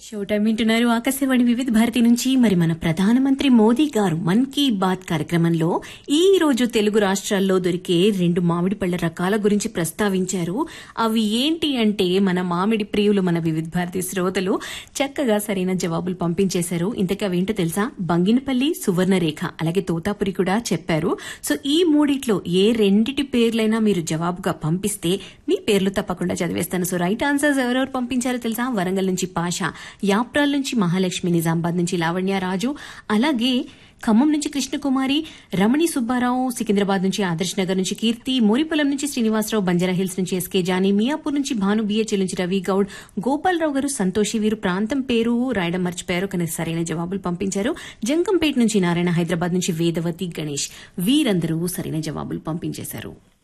show time వింటున్నారు ఆకాశవాణి వివిధ భారతి నుంచి మరి మన ప్రధానమంత్రి మోదీ గారు మన్ కీ బాత్ కార్యక్రమంలో ఈ రోజు తెలుగు రాష్ట్రాల్లో దొరికే రెండు మామిడి పళ్ల రకాల గురించి ప్రస్తావించారు అవి ఏంటి అంటే మన మామిడి ప్రియులు మన వివిధ భారతి శ్రోతలు చక్కగా సరైన జవాబులు పంపించేశారు ఇంతకీ అవేంటో తెలుసా బంగినపల్లి సువర్ణరేఖ అలాగే తోతాపురి కూడా చెప్పారు సో ఈ మూడిట్లో ఏ రెండిటి పేర్లైనా మీరు జవాబుగా పంపిస్తే మీ పేర్లు తప్పకుండా చదివేస్తాను సో రైట్ ఆన్సర్స్ ఎవరెవరు పంపించారో తెలుసా వరంగల్ నుంచి పాషా యాప్రాల్ నుంచి మహాలక్ష్మి నిజామాబాద్ నుంచి లావణ్య రాజు అలాగే ఖమ్మం నుంచి కృష్ణకుమారి రమణి సుబ్బారావు సికింద్రాబాద్ నుంచి ఆదర్శ్ నగర్ నుంచి కీర్తి మోరిపొలం నుంచి శ్రీనివాసరావు బంజారా హిల్స్ నుంచి ఎస్కే జానీ మియాపూర్ నుంచి భాను బిహెచ్ఎల్ నుంచి రవి గౌడ్ గోపాలరావు గారు సంతోషి వీరు ప్రాంతం పేరు రాయడం మర్చిపోయారు కానీ సరైన జవాబులు పంపించారు జంకంపేట నుంచి నారాయణ హైదరాబాద్ నుంచి వేదవతి గణేష్ వీరందరూ సరైన జవాబులు పంపించేశారు